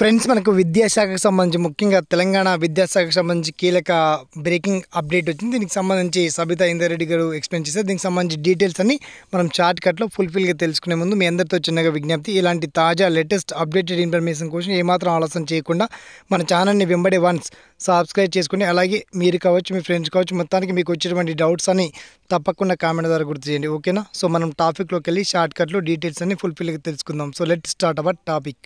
friends మనకు విద్యాశాఖకు సంబంధించి ముఖ్యంగా తెలంగాణ విద్యాశాఖకు సంబంధించి కీలక బ్రేకింగ్ అప్డేట్ వచ్చింది దీనికి సంబంధించి సబితా ఇందరెడ్డి గారు ఎక్స్ప్లెయిన్ చేశారు దీనికి సంబంధించి డీటెయిల్స్ అన్ని మనం షార్ట్ కట్లో ఫుల్ఫిల్గా తెలుసుకునే ముందు మీ అందరితో చిన్నగా విజ్ఞప్తి ఇలాంటి తాజా లేటెస్ట్ అప్డేటెడ్ ఇన్ఫర్మేషన్ కోసం ఏమాత్రం ఆలస్యం చేయకుండా మన ఛానల్ని వెంబడే వన్స్ సబ్స్క్రైబ్ చేసుకుని అలాగే మీరు కావచ్చు మీ ఫ్రెండ్స్ కావచ్చు మొత్తానికి మీకు వచ్చేటువంటి డౌట్స్ అని తప్పకుండా కామెంట్ ద్వారా గుర్తు చేయండి ఓకేనా సో మనం టాపిక్లోకి వెళ్ళి షార్ట్ కట్లో డీటెయిల్స్ అన్ని ఫుల్ఫిల్గా తెలుసుకుందాం so let start our topic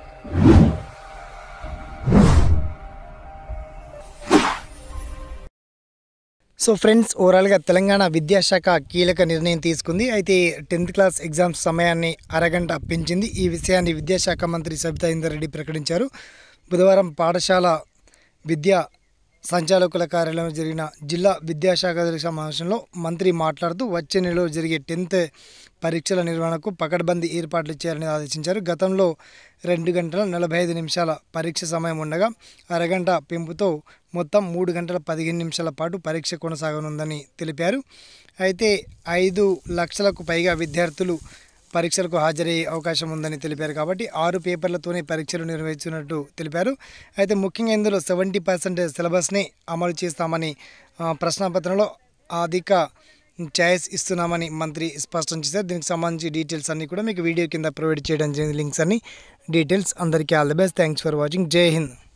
so friends ఓవరాల్గా తెలంగాణ విద్యాశాఖ కీలక నిర్ణయం తీసుకుంది అయితే టెన్త్ క్లాస్ ఎగ్జామ్స్ సమయాన్ని అరగంట పెంచింది ఈ విషయాన్ని విద్యాశాఖ మంత్రి సబితా ఇందర్ రెడ్డి ప్రకటించారు బుధవారం పాఠశాల విద్యా సంచాలకుల కార్యాలయంలో జరిగిన జిల్లా విద్యాశాఖ సమావేశంలో మంత్రి మాట్లాడుతూ వచ్చే నెలలో జరిగే టెన్త్ పరీక్షల నిర్వహణకు పకడ్బందీ ఏర్పాట్లు చేయాలని ఆదేశించారు గతంలో రెండు గంటల నలభై ఐదు నిమిషాల పరీక్ష సమయం ఉండగా అరగంట పెంపుతో మొత్తం మూడు గంటల పదిహేను నిమిషాల పాటు పరీక్ష కొనసాగనుందని తెలిపారు అయితే ఐదు లక్షలకు పైగా విద్యార్థులు పరీక్షలకు హాజరయ్యే అవకాశం ఉందని తెలిపారు కాబట్టి ఆరు పేపర్లతోనే పరీక్షలు నిర్వహిస్తున్నట్టు తెలిపారు అయితే ముఖ్యంగా ఇందులో సెవెంటీ పర్సెంట్ సిలబస్ని అమలు చేస్తామని ఆ, ప్రశ్నపత్రంలో అధిక ఛాయిస్ ఇస్తున్నామని మంత్రి స్పష్టం చేశారు దీనికి సంబంధించి డీటెయిల్స్ అన్నీ కూడా మీకు వీడియో కింద ప్రొవైడ్ చేయడం జరిగింది లింక్స్ అన్ని డీటెయిల్స్ అందరికీ all the best thanks for watching జై హింద్